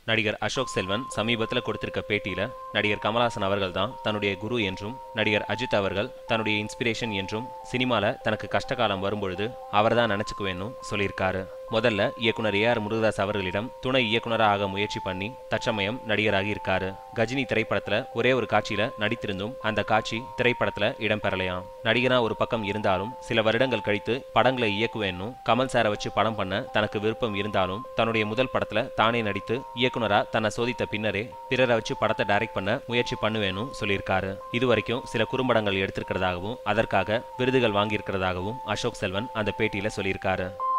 நடிகர் அசோக் செல்வன் சமீபத்தில் கொடுத்திருக்க பேட்டியில நடிகர் கமல்ஹாசன் அவர்கள் தான் தன்னுடைய குரு என்றும் நடிகர் அஜித் அவர்கள் தன்னுடைய இன்ஸ்பிரேஷன் என்றும் சினிமால தனக்கு கஷ்டகாலம் வரும்பொழுது அவர் தான் நினைச்சுக்குவேன்னு சொல்லியிருக்காரு முதல்ல இயக்குனர் ஏ ஆர் முருகதாஸ் அவர்களிடம் துணை இயக்குனராக ஆக முயற்சி பண்ணி தற்சமயம் நடிகராகி இருக்காரு கஜினி திரைப்படத்துல ஒரே ஒரு காட்சியில நடித்திருந்தும் அந்த காட்சி திரைப்படத்துல இடம்பெறலையாம் நடிகனா ஒரு பக்கம் இருந்தாலும் சில வருடங்கள் கழித்து படங்களை இயக்குவேன்னு கமல் சாரை வச்சு படம் பண்ண தனக்கு விருப்பம் இருந்தாலும் தன்னுடைய முதல் படத்துல தானே நடித்து இயக்குனரா தன்னை சோதித்த பின்னரே பிறரை வச்சு படத்தை டைரக்ட் பண்ண முயற்சி பண்ணுவேன்னு சொல்லியிருக்காரு இதுவரைக்கும் சில குறும்படங்கள் எடுத்திருக்கிறதாகவும் அதற்காக விருதுகள் வாங்கியிருக்கிறதாகவும் அசோக் செல்வன் அந்த பேட்டியில சொல்லியிருக்காரு